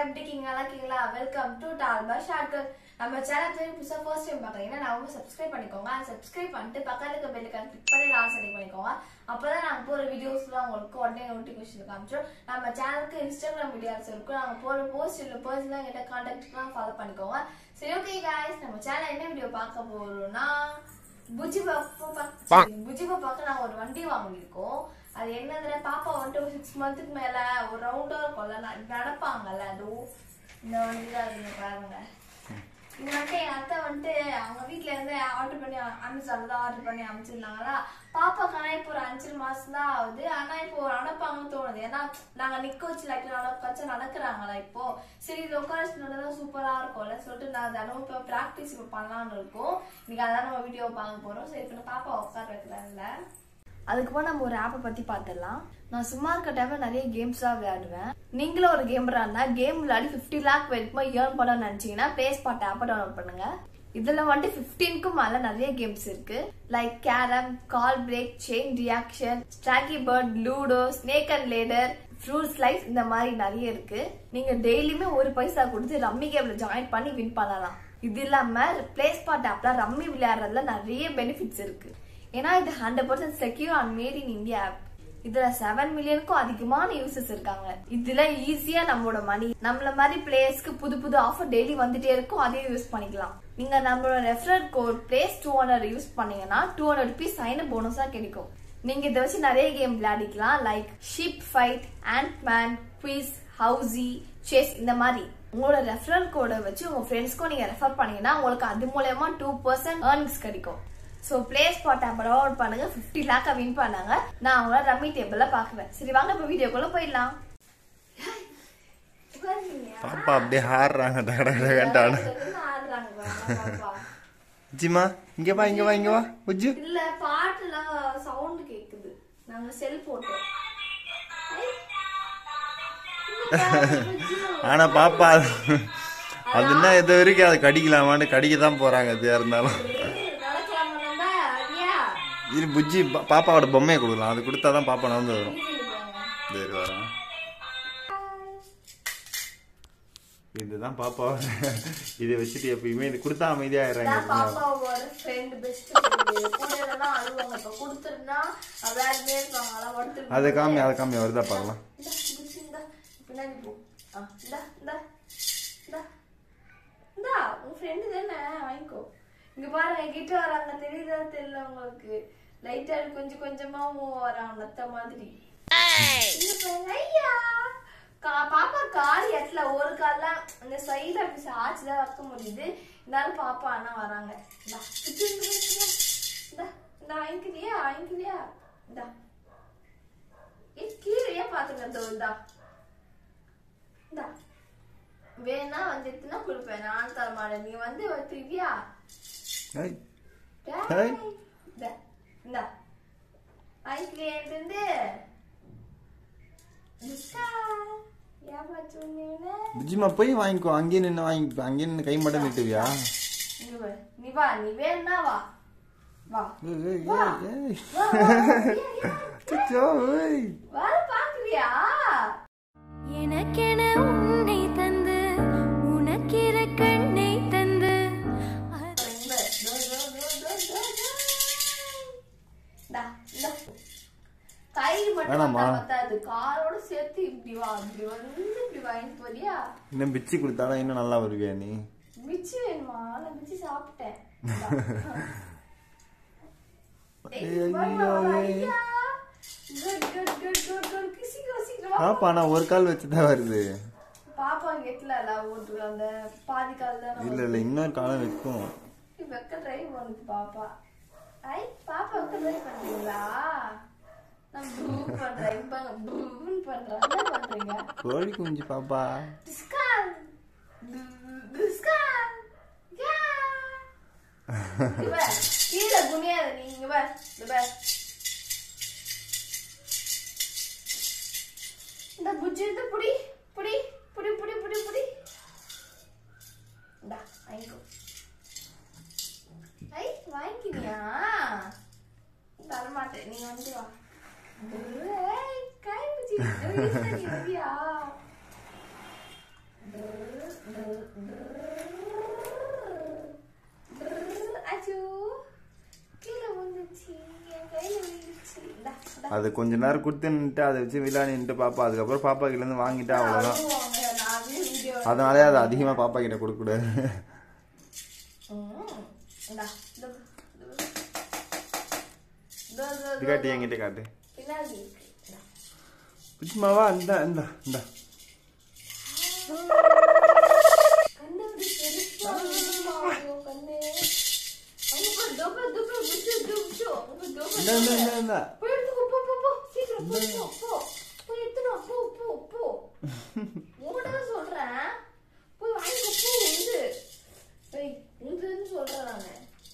எப்படி இருக்கீங்க நல்லா இருக்கீங்களா வெல்கம் டு டால்பா ஷார்ட்கட் நம்ம சேனல் பேர் புதுசாக ஃபர்ஸ்ட் டைம் பார்க்குறீங்கன்னா நான் வந்து சப்ஸ்கிரைப் பண்ணிக்கோங்க அது சப்ஸ்கிரைப் பண்ணிட்டு பக்கத்துல இருக்க பெல்லுக்கான கிளிக் பண்ணி நான் செலக்ட் பண்ணிக்கோங்க அப்பதான் நாங்கள் போகிற வீடியோஸ்லாம் உங்களுக்கு உடனே நோட்டிஃபிகேஷன் காமிச்சிடும் நம்ம சேனலுக்கு இன்ஸ்டாகிராம் வீடியோஸ் இருக்கும் நாங்கள் போகிற போஸ்ட் இல்லை பர்சனலாக எங்கிட்ட கான்டாக்ட்லாம் ஃபாலோ பண்ணிக்கோங்க சரி ஓகே காய்ஸ் நம்ம சேனல் என்ன வீடியோ பார்க்க போறோம்னா புஜி பாப்பா புஜி பாப்பாக்கு நான் ஒரு வண்டி வாங்கியிருக்கோம் அது என்னதுல பாப்பா வந்துட்டு ஒரு சிக்ஸ் மந்த்துக்கு மேல ஒரு ரவுண்டா இருக்கும்ல ந- நடப்பாங்கல்ல அதுவும் இந்த வண்டி தான் அதுங்க பாருங்க இது வந்துட்டு என் அத்தை வந்துட்டு அவங்க வீட்ல இருந்து ஆர்டர் பண்ணி அமேசான்ல தான் ஆர்டர் பண்ணி அமைச்சிருந்தாங்களா பாப்பாக்கான இப்போ ஒரு அஞ்சு மாசம் தான் ஆகுது ஆனா இப்போ நடப்பாங்கன்னு தோணுது ஏன்னா நாங்க நிக்க வச்சு லைட் நடக்க நடக்கிறாங்களா இப்போ சரி இது உட்கார தான் சூப்பரா இருக்கும்ல சொல்லிட்டு நான் தினமும் இப்போ ப்ராக்டிஸ் இப்போ பண்ணலாம்னு இருக்கோம் இன்னைக்கு அதான் நம்ம வீடியோ பார்க்க போறோம் சரி இப்போ பாப்பா உட்கார வைக்கிறாங்கல்ல அதுக்கப்புறம் நம்ம ஒரு ஆப்பை பத்தி பார்த்துடலாம் நான் சும்மா இருக்க டைம்ல நிறைய கேம்ஸ் தான் விளையாடுவேன் நீங்களும் ஒரு கேமரா இருந்தா கேம் விளையாடி 50 லேக் வரைக்கும் ஏர்ன் பண்ண நினைச்சீங்கன்னா பிளே ஸ்பாட் ஆப்பை டவுன்லோட் பண்ணுங்க இதுல வந்துட்டு ஃபிஃப்டீனுக்கும் மேல நிறைய கேம்ஸ் இருக்கு like carrom call break chain reaction ஸ்ட்ராக்கி bird ludo snake and ladder fruits life இந்த மாதிரி நிறைய இருக்கு நீங்க டெய்லியுமே ஒரு பைசா கொடுத்து ரம்மி கேம்ல ஜாயின் பண்ணி வின் பண்ணலாம் இது இல்லாம பிளே ஸ்பாட் ஆப்ல ரம்மி விளையாடுறதுல நிறைய பெனிஃபிட்ஸ் இருக்கு ஏன்னா இது hundred percent secure and made in India app இதுல செவன் மில்லியனுக்கும் அதிகமான யூசர்ஸ் இருக்காங்க இதுல ஈஸியா நம்மளோட மணி நம்மள மாதிரி பிளேயர்ஸ்க்கு புது புது ஆஃபர் டெய்லி வந்துட்டே இருக்கும் அதையும் யூஸ் பண்ணிக்கலாம் நீங்க நம்மளோட referral code place two hundred use பண்ணீங்கன்னா டூ ஹண்ட்ரட் ருபீஸ் சைன் போனஸா கிடைக்கும் நீங்க இதை வச்சு நிறைய கேம் விளையாடிக்கலாம் like ship fight and man quiz housie chess இந்த மாதிரி உங்களோட ரெஃபரல் கோடை வச்சு உங்க ஃப்ரெண்ட்ஸ்க்கும் நீங்க ரெஃபர் பண்ணீங்கன்னா உங்களுக்கு அது மூலயமா டூ பர்சன்ட் ஏர்னிங்ஸ் கிடைக்கும் so play spot app download பண்ணுங்க ஃபிஃப்டி லேக்கா வின் பண்ணாங்க நான் அவங்கள ரம்மி டேபிள்ல பாக்குறேன் சரி வாங்க இப்போ வீடியோக்குள்ள போயிடலாம் பாப்பா அப்படியே ஆடுறாங்க டகடகடான ஆடுறாங்க பாப்பா. ஜிமா இங்க வா இங்க வா இங்க வா உஜ்ஜு இல்ல பாட்டுலாம் சவுண்ட் கேக்குது நாங்க செல் போட்டோம் ஐ. இங்க பாரு, புஜ்ஜு. ஆனா பாப்பா அது என்ன இது வரைக்கும் அதை கடிக்கலாமான்னு கடிக்க தான் போறாங்க எதுயா இருந்தாலும் நடக்கலாமா நம்ம அடியா இது புஜ்ஜி பா- பாப்பாவோட பொம்மையை கொடுக்கலாம் அது கொடுத்தா தான் பாப்பா நடந்து வரும் வீட்டுக்கு போங்க. சரி வரேன் இதுதான் பாப்பா இதை வச்சுட்டு எப்பயுமே இது கொடுத்தா அமைதியாயிடுறாங்க நான் பாப்பாவோட friend, best friend. கூட இல்லைன்னா அழுவாங்க. இப்ப கொடுத்திருந்தா விளையாடிட்டே இருப்பாங்க. அதெல்லாம் படுத்துட்டு அதை காமி அதை காமி வருதா பார்க்கலாம் இந்தா, புடிச்சு இந்தா. பின்னாடி போ. ஆ, இந்தா, இந்தா, இந்தா. இந்தா, உன் friend தானே, வாங்கிக்கோ. இங்க பாருங்க கிட்ட வராங்க தெரியுதா தெரியல உங்களுக்கு லைட்டா கொஞ்சம் கொஞ்சமா வராங்க நத்த மாதிரி இங்க பாருங்க, ஐயா கா- பாப்பா கால் எட்டல ஒரு கால்ல அந்த சைடுல அப்படி சாச்சுதான் வைக்க முடியுது இருந்தாலும் பாப்பா அண்ணா வராங்க இந்தா, இந்தா, இந்தா, இந்தா. இந்தா, இந்தா, வாங்கிக்கிறியா வாங்கிக்கிறியா இந்தா ஏ கீழே பாத்துங்க தோ இந்தா இந்தா வேணா வந்துட்டுனா கொடுப்பேன் நான் தர மாட்டேன் நீ வந்து வச்சிருக்கியா ஏய், டேய். ஹேய். இந்தா, இந்தா வாங்கிக்கிறியா இருந்து ஏமாச்சு உன்னை புஜ்ஜிமா போய் வாங்கிக்கோ அங்கேயே நின்று வாங்கிக்கோ அங்கேயே நின்று கை மட்டும் நீட்டுவியா இங்க வா. நீ வா நீ வேணா வா வா ஏய், ஏய், வா. ஏய், ஏய். வா, வா, வா. ஏய், ஏய், அச்சோ, ஏய். வர பாக்குறியா எனக்கென உன்னை தந்து உனக்கிற கண்ணை தந்து அது இங்க, தோ, தோ, தோ, தோ, தோ, தோ. இந்தா, இந்தா. கயிறு மட்டும் வேணாமா? வந்தா பத்தாது காரோட சேர்த்து இப்படி வா இப்படி வந்து இப்படி வாங்கிட்டு போறியா இன்னும் பிச்சு கொடுத்தாதான் இன்னும் நல்லா வருவியா நீ மிச்சி வேணுமா நான் மிச்சி சாப்பிட்டேன் இந்தா. ஏய், ஐயோ, வா, வா, வா, ஏய். ஐயா. Good, good, good, good, good. சீக்கிரம், சீக்கிரம் வா. பாப்பா நான் ஒரு கால் வச்சுதான் வருது பாப்பா கெட்டல ஒரு அந்த பாதி கால் தான் இல்ல இல்ல இன்னொரு காலம் வைக்கும் வெக்க ட்ரை பண்ணுது பாப்பா ஐ பாப்பா வெக்க ட்ரை பண்றீங்களா நான் ப்ரூ பண்றேன் இப்ப ப்ரூன்னு பண்றேன் என்ன பண்றீங்க கோழி குஞ்சு பாப்பா டிஸ்கான் டிஸ்கான் யா இங்க வா. கீழே குனியாத நீ இங்க வா இந்த வா இந்த புஜ்ஜி இந்த புடி புடி புடி புடி புடி புடி இந்தா வாங்கிக்கோ ஐ வாங்கிக்கினியா தரமாட்டேன் நீ வந்து வா ஏய், கை பிடிச்சி வரியா அச்சோ கீழே விழுந்துச்சு என் கையில விழுந்துச்சு இந்தா, இந்தா. அது கொஞ்ச நேரம் கொடுத்துன்னுட்டு அதை வச்சு விளையாடிட்டு பாப்பா அதுக்கப்புறம் பாப்பா கிட்ட இருந்து வாங்கிட்டு அவ்வளவுதான் அழுவாங்க, நான் அப்படியே video அதனாலே அதை அதிகமா பாப்பா கிட்ட கொடுக்க கூடாது ம், இந்தா, இதோ, இதோ. இதோ, இதோ, இது இதோ. காட்டு என்கிட்ட காட்டு பின்னாடி இருக்கு இந்தா. குச்சிமாவா இந்த இந்த இந்த கண்ணு அப்படி பெருசா இருக்குமா? ஐயோ, கண்ணு. அங்க பாரு, இதோ பாரு, இதோ பாரு, புச்சு, இதோ புச்சு. அங்க இதோ பாரு, இந்த இந்த இந்த இந்த போய் எடுத்துக்கோ, போ, போ, போ. சீக்கிரம் போ, போ, போ. போய் எடுத்துட்டு வா, போ, போ, போ. உன்கிட்ட சொல்றேன் போய் வாங்கிக்கோ போ வந்து ஏய் உங்களுன்னு சொல்றேன் நானு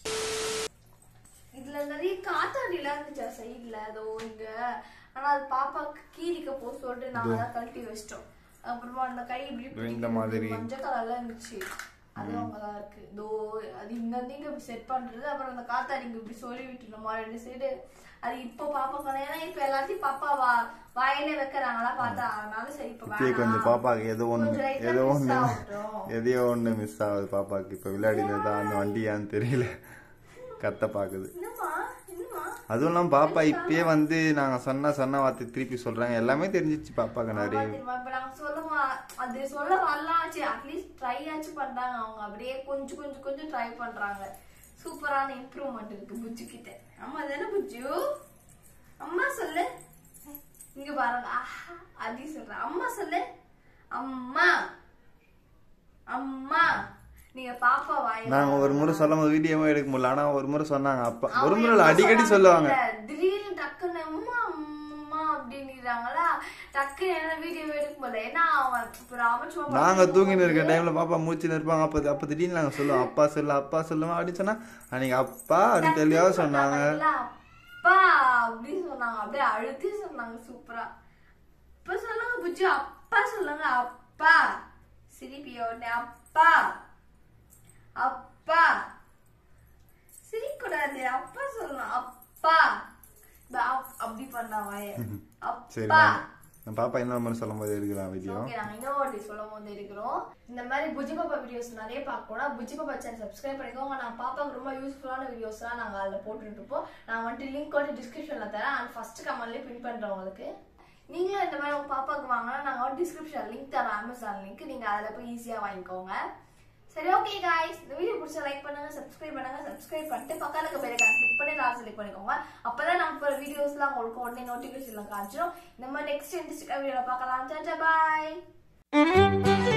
இதுல நிறைய காத்தாடிலாம் இருந்துச்சா சைடுல அதோ இங்க ஆனா அது பாப்பாக்கு கீரிக்க போ சொல்லிட்டு நாங்க தான் கழட்டி வச்சிட்டோம் அப்புறமா அந்த கை இப்படி இதோ இந்த பிடிக்கிறது, மாதிரி. மஞ்சள் கலர்ல இருந்துச்சு அது அங்கதான் இருக்கு இதோ அது இங்க இருந்து இங்க செட் பண்றது அப்புறம் அந்த காத்தாடி இங்க இப்படி சொல்லி விட்டுருமா ரெண்டு சைடு அது இப்போ பாப்பா பண்ண ஏன்னா இப்ப எல்லாத்தையும் பாப்பா வா வாயில வைக்கிறாங்களா பார்த்தா அதனால சரி இப்ப இப்பயே கொஞ்சம் வேணாம். பாப்பாக்கு ஏதோ ஒண்ணு கொஞ்சம் light ஆ ஏதோ miss ஒண்ணு ஆகட்டும். எதையோ ஒண்ணு மிஸ் ஆகுது பாப்பாக்கு இப்ப விளையாடினது தான் அந்த வண்டியான்னு தெரியல கத்த பாக்குது என்னம்மா என்னம்மா அதுவும் இல்லாம பாப்பா இப்பயே வந்து நாங்க சொன்ன சொன்ன வார்த்தை திருப்பி சொல்றாங்க எல்லாமே தெரிஞ்சிச்சு பாப்பாக்கு நிறைய ஆமா தெரியுமா, இப்ப நாங்க சொல்லுமா அது சொல்ல வரலாச்சு அட்லீஸ்ட் ட்ரை ஆச்சு பண்றாங்க அவங்க அப்படியே கொஞ்சம் கொஞ்சம் கொஞ்சம் ட்ரை பண்றாங்க சூப்பரான இம்ப்ரூவ்மெண்ட் இருக்கு புஜ்ஜு கிட்ட அம்மா தானே புஜ்ஜு அம்மா சொல்லு இங்க பாருங்க ஆஹா அடி சொல்றேன் அம்மா சொல்லு அம்மா அம்மா நீங்க பாப்பா வாய் நாங்க ஒரு முறை சொல்லும் போது வீடியோவும் எடுக்க முடியல ஆனா ஒரு முறை சொன்னாங்க அப்பா ஒரு அவங்க முறை இல்ல, எப்ப அடிக்கடி சொன்னாங்க சொல்லுவாங்க இல்ல, திடீர்னு டக்குன்னு அம்மா அம்மா அப்படின்னுறாங்களா டக்குன்னு என்ன வீடியோ எடுக்க முடியல ஏன்னா அவங்க இப்ப ராமச்சுவா நாங்க தூங்கின்னு இருக்க டைம்ல பாப்பா மூச்சுன்னு இருப்பாங்க அப்ப அப்ப திடீர்னு நாங்க சொல்லுவோம் அப்பா சொல்லு அப்பா சொல்லுவோம் அப்படின்னு சொன்னா அன்னைக்கு அப்பா அப்படின்னு தெளிவா சொன்னாங்க இல்ல, அப்பா அப்படின்னு சொன்னாங்க அப்படியே அழுத்தி சொன்னாங்க சூப்பரா இப்ப சொல்லுங்க புஜ்ஜு அப்பா சொல்லுங்க அப்பா சிரிப்பிய உடனே அப்பா அப்பா சிரிக்கூடாது அப்பா சொல்லணும் அப்பா இந்த அப்- அப்படி பண்ணா வாய சரி அப்பா நாங்க- நான் பாப்பா என்ன மாதிரி சொல்லும் போது எடுக்கலாம் வீடியோ ஓகே நாங்க இன்னொரு வாட்டி சொல்லும் போது இருக்கிறோம் இந்த மாதிரி புஜி பாப்பா வீடியோஸ் நிறைய பார்க்கணும் புஜி பாப்பா சேனல் சப்ஸ்கிரைப் பண்ணிக்கோங்க நான் பாப்பாக்கு ரொம்ப யூஸ்ஃபுல்லான வீடியோஸ்லாம் நாங்க அதுல போட்டுட்டு இருப்போம் நான் வந்துட்டு லிங்க் வந்து டிஸ்கிரிப்ஷன்ல தரேன் அண்ட் ஃபர்ஸ்ட் கமெண்ட்லயே பின் பண்றேன் உங்களுக்கு நீங்களும் இந்த மாதிரி உங்க பாப்பாக்கு வாங்கினா நாங்க வந்து டிஸ்கிரிப்ஷன் லிங்க் தரோம் அமேசான் லிங்க் நீங்க அதுல போய் ஈஸியா வாங்கிக்கோங்க சரி ஓகே காய்ஸ் இந்த வீடியோ பிடிச்சா லைக் பண்ணுங்க சப்ஸ்கிரைப் பண்ணுங்க சப்ஸ்கிரைப் பண்ணிட்டு பக்கத்துல இருக்க பெல் ஐகான் கிளிக் பண்ணி ஆல் செலக்ட் பண்ணிக்கோங்க அப்பதான் நம்ம போற வீடியோஸ்லாம் உங்களுக்கு உடனே நோட்டிபிகேஷன்ல காமிச்சிடும் இந்த மாதிரி நெக்ஸ்ட் இன்ட்ரெஸ்டிங் வீடியோல பார்க்கலாம் பாய்